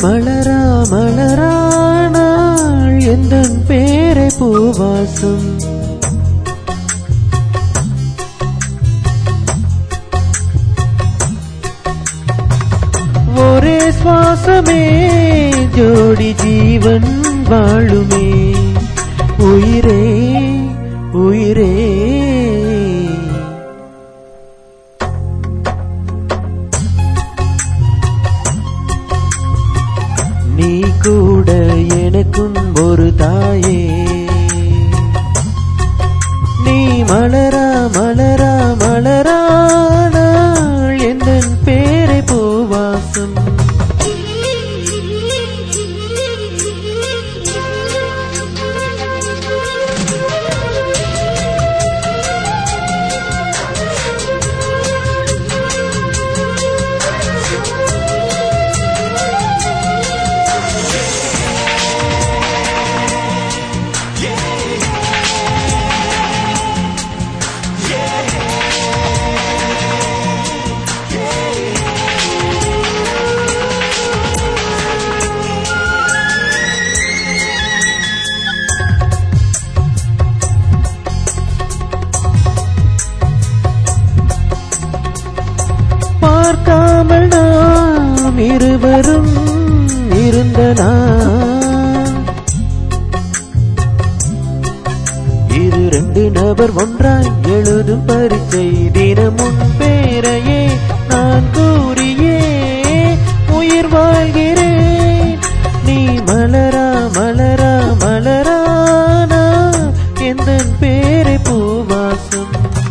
மலரா மலரானாள் எந்த பேரை பூவாசம் ஒரே சுவாசமே ஜோடி ஜீவன் வாழுமே உயிரே உயிரே நீ கூட எனக்கும் ஒரு தாயே நீ மலரா மலரா மலரானாள் எந்த பேரை பூவாசம் பார்க்காமல் நாம் இருவரும் இருந்த நாம் இரு ரெண்டு நபர் ஒன்றாய் எழுதும் பரீட்சை தினமுன் பேரையே நான் கூறியே உயிர் வாழ்கிறேன் நீ மலரா மலரா மலரானா எந்த பேரை பூவாசம்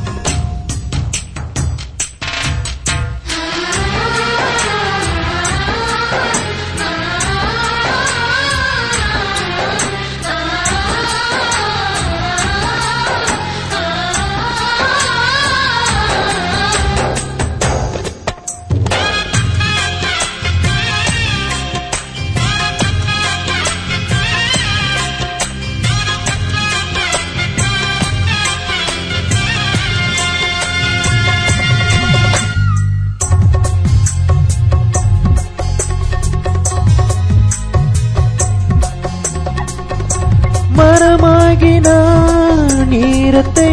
மரமாகி நான் ஈரத்தை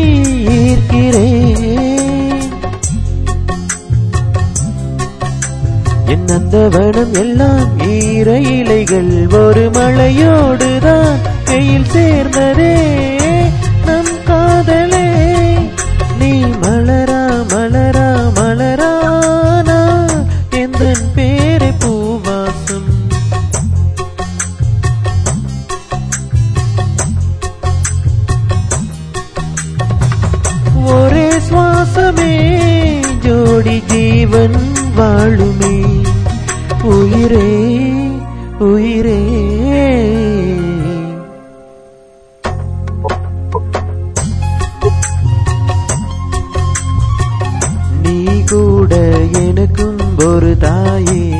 ஈர்க்கிறேன் என் நந்தவனம் எல்லாம் ஈர இலைகள் ஒரு மழையோடுதான் கையில் சேர்ந்ததே நம் காதலே நீ மலரா மலரா மலரானா எந்த பேரை பூவாசம் ஒரே சுவாசமே ஜோடி ஜீவன் வாழுமே உயிரே உயிரே நீ கூட எனக்கும் ஒரு தாயே